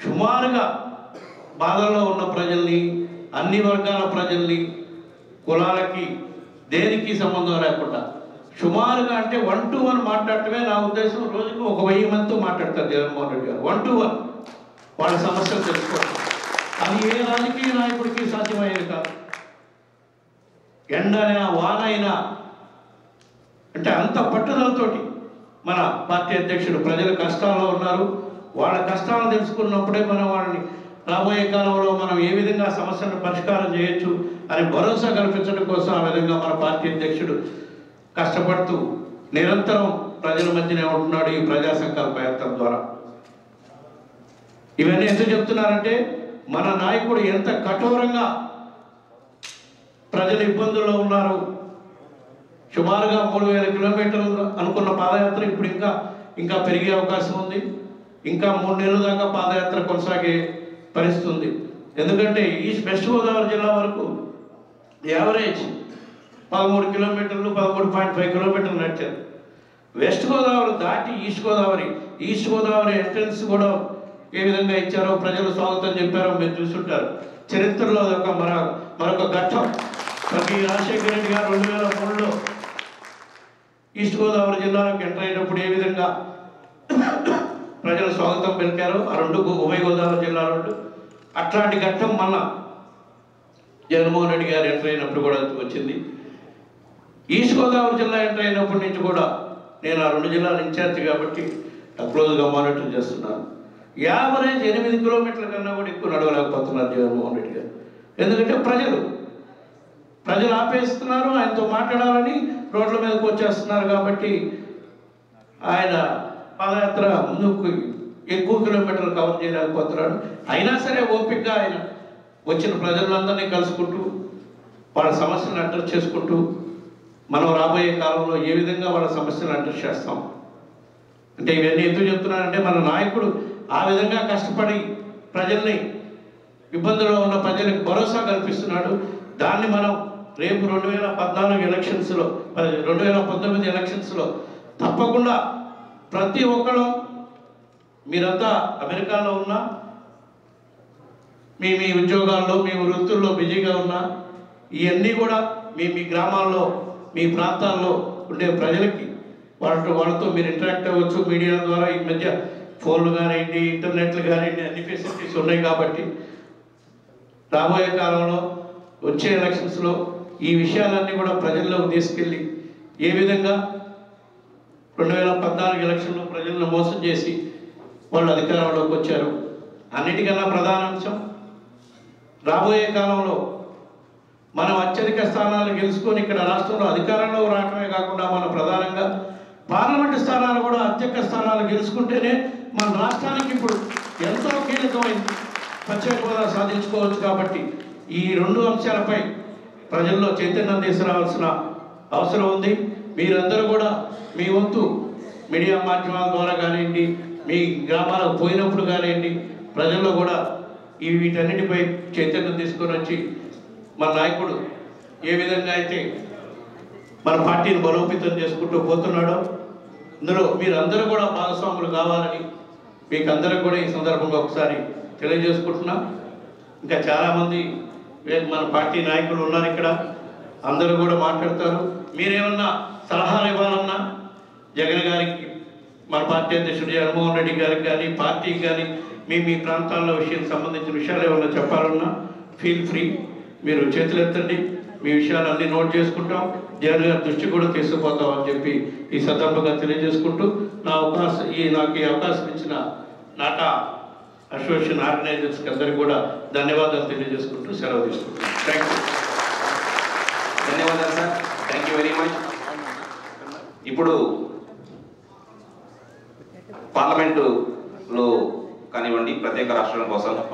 సుమారుగా బాధల్లో ఉన్న ప్రజల్ని అన్ని వర్గాల ప్రజల్ని కులాలకి దేనికి సంబంధం లేకుండా సుమారుగా అంటే వన్ టు వన్ మాట్లాడటమే నా ఉద్దేశం రోజుకు ఒక వెయ్యి మందితో మాట్లాడతారు జగన్మోహన్ రెడ్డి గారు వన్ టు వన్ వాళ్ళ సమస్యలు తెలుసుకోవడం అది ఏ రాజకీయ నాయకుడికి సాధ్యమయ్యేది కాదు ఎండైనా వానైనా అంటే అంత పట్టుదలతోటి మన పార్టీ అధ్యక్షుడు ప్రజల కష్టాల్లో ఉన్నారు వాళ్ళ కష్టాలను తెలుసుకున్నప్పుడే మనం వాళ్ళని రాబోయే కాలంలో మనం ఏ విధంగా సమస్యలను పరిష్కారం చేయొచ్చు అని భరోసా కల్పించడం కోసం ఆ విధంగా మన పార్టీ అధ్యక్షుడు కష్టపడుతూ నిరంతరం ప్రజల మధ్యనే ఉంటున్నాడు ఈ ప్రజా సంకల్ప యాత్ర ద్వారా ఇవన్నీ ఎందుకు చెప్తున్నారంటే మన నాయకుడు ఎంత కఠోరంగా ప్రజలు ఇబ్బందుల్లో ఉన్నారు సుమారుగా మూడు వేల కిలోమీటర్లు అనుకున్న పాదయాత్ర ఇప్పుడు ఇంకా ఇంకా పెరిగే అవకాశం ఉంది ఇంకా మూడు నెలల దాకా పాదయాత్ర కొనసాగే పరిస్థితి ఉంది ఎందుకంటే ఈ వెస్ట్ గోదావరి జిల్లా వరకు యావరేజ్ పదమూడు కిలోమీటర్లు పదమూడు పాయింట్ ఫైవ్ కిలోమీటర్లు నడిచారు వెస్ట్ గోదావరి దాటి east Godavari east Godavari entrance కూడా ఏ విధంగా ఇచ్చారో ప్రజలు స్వాగతం చెప్పారో మీరు చూసుంటారు చరిత్రలో ఒక మర మరొక ఘట్టం ప్రతి రాజశేఖర రెడ్డి గారు రెండు వేల మూడులో ఈస్ట్ గోదావరి జిల్లాలోకి ఎంటర్ అయినప్పుడు ఏ విధంగా ప్రజలు స్వాగతం పలికారో ఆ రెండు గో- ఉభయ గోదావరి జిల్లా రెండు అట్లాంటి ఘట్టం మళ్ళా జగన్మోహన్ రెడ్డి గారు ఎంటర్ అయినప్పుడు కూడా వచ్చింది ఈస్ట్ గోదావరి జిల్లా ఎంటర్ అయినప్పటి నుంచి కూడా నేను ఆ రెండు జిల్లాల ఇన్ఛార్జ్ కాబట్టి క్లోజ్గా మానిటర్ చేస్తున్నాను యావరేజ్ ఎనిమిది కిలోమీటర్ల కన్నా కూడా ఎక్కువ నడవలేకపోతున్నారు జగన్మోహన్ రెడ్డి గారు ఎందుకంటే ప్రజలు ప్రజలు ఆపేస్తున్నారు ఆయనతో మాట్లాడాలని రోడ్ల మీదకి వచ్చేస్తున్నారు కాబట్టి ఆయన పాదయాత్ర ముందుకు ఎక్కువ కిలోమీటర్లు కవర్ చేయలేకపోతున్నాడు అయినా సరే ఓపికగా ఆయన వచ్చిన ప్రజలందరినీ కలుసుకుంటూ వాళ్ళ సమస్యలను అడ్రస్ చేసుకుంటూ మనం రాబోయే కాలంలో ఏ విధంగా వాళ్ళ సమస్యలను అడ్రస్ చేస్తాం అంటే ఇవన్నీ ఎందుకు చెప్తున్నానంటే మన నాయకుడు ఆ విధంగా కష్టపడి ప్రజల్ని ఇబ్బందుల్లో ఉన్న ప్రజలకు భరోసా కల్పిస్తున్నాడు దాన్ని మనం రేపు రెండు వేల పద్నాలుగు ఎలక్షన్స్లో రెండు వేల పంతొమ్మిది ఎలక్షన్స్లో తప్పకుండా ప్రతి ఒక్కరు మీరంతా అమెరికాలో ఉన్నా మీ మీ ఉద్యోగాల్లో మీ వృత్తుల్లో బిజీగా ఉన్నా ఇవన్నీ కూడా మీ మీ గ్రామాల్లో మీ ప్రాంతాల్లో ఉండే ప్రజలకి వాళ్ళతో వాళ్ళతో మీరు ఇంటరాక్ట్ అవ్వచ్చు మీడియా ద్వారా ఈ మధ్య ఫోన్లు కానివ్వండి ఇంటర్నెట్లు కానివ్వండి అన్ని ఫెసిలిటీస్ ఉన్నాయి కాబట్టి రాబోయే కాలంలో వచ్చే ఎలక్షన్స్లో ఈ విషయాలన్నీ కూడా ప్రజల్లోకి తీసుకెళ్ళి ఏ విధంగా రెండు వేల పద్నాలుగు ఎలక్షన్లో ప్రజలను మోసం చేసి వాళ్ళు అధికారంలోకి వచ్చారు అన్నిటికన్నా ప్రధాన అంశం రాబోయే కాలంలో మనం అత్యధిక స్థానాలు గెలుచుకొని ఇక్కడ రాష్ట్రంలో అధికారంలో రావడమే కాకుండా మనం ప్రధానంగా పార్లమెంటు స్థానాలు కూడా అత్యధిక స్థానాలు గెలుచుకుంటేనే మన రాష్ట్రానికి ఇప్పుడు ఎంతో కీలకమైంది ప్రత్యేక హోదా సాధించుకోవచ్చు కాబట్టి ఈ రెండు అంశాలపై ప్రజల్లో చైతన్యం తీసుకురావాల్సిన అవసరం ఉంది మీరందరూ కూడా మీ వంతు మీడియా మాధ్యమాల ద్వారా కానివ్వండి మీ గ్రామాలకు పోయినప్పుడు కానివ్వండి ప్రజల్లో కూడా ఈ వీటన్నిటిపై చైతన్యం తీసుకొని వచ్చి మన నాయకుడు ఏ విధంగా అయితే మన పార్టీని బలోపేతం చేసుకుంటూ పోతున్నాడో ఇందులో మీరందరూ కూడా భాగస్వాములు కావాలని మీకు అందరికి కూడా ఈ సందర్భంగా ఒకసారి తెలియజేసుకుంటున్నాం ఇంకా చాలామంది వే- మన పార్టీ నాయకులు ఉన్నారు ఇక్కడ అందరూ కూడా మాట్లాడతారు మీరేమన్నా సలహాలు ఇవ్వాలన్నా జగన్ గారికి మన పార్టీ అధ్యక్షుడు జగన్మోహన్ రెడ్డి గారికి కానీ పార్టీకి కానీ మీ మీ ప్రాంతాల్లో విషయం సంబంధించిన విషయాలు ఏమన్నా చెప్పాలన్నా ఫీల్ ఫ్రీ మీరు చేతులు ఎత్తండి మీ విషయాలు అన్ని నోట్ చేసుకుంటాం జగన్ గారి దృష్టి కూడా తీసుకుపోతాం అని చెప్పి ఈ సందర్భంగా తెలియజేసుకుంటూ నా అవకాశం ఈ నాకు ఈ అవకాశం ఇచ్చిన నాటా అసోసియేషన్ ఆర్గనైజర్స్కి అందరికీ కూడా ధన్యవాదాలు తెలియజేసుకుంటూ సెలవు తీసుకుంటాను థ్యాంక్ యూ ధన్యవాదాలు sir thank you very much ఇప్పుడు పార్లమెంటులో కానివ్వండి ప్రత్యేక రాష్ట్రం కోసం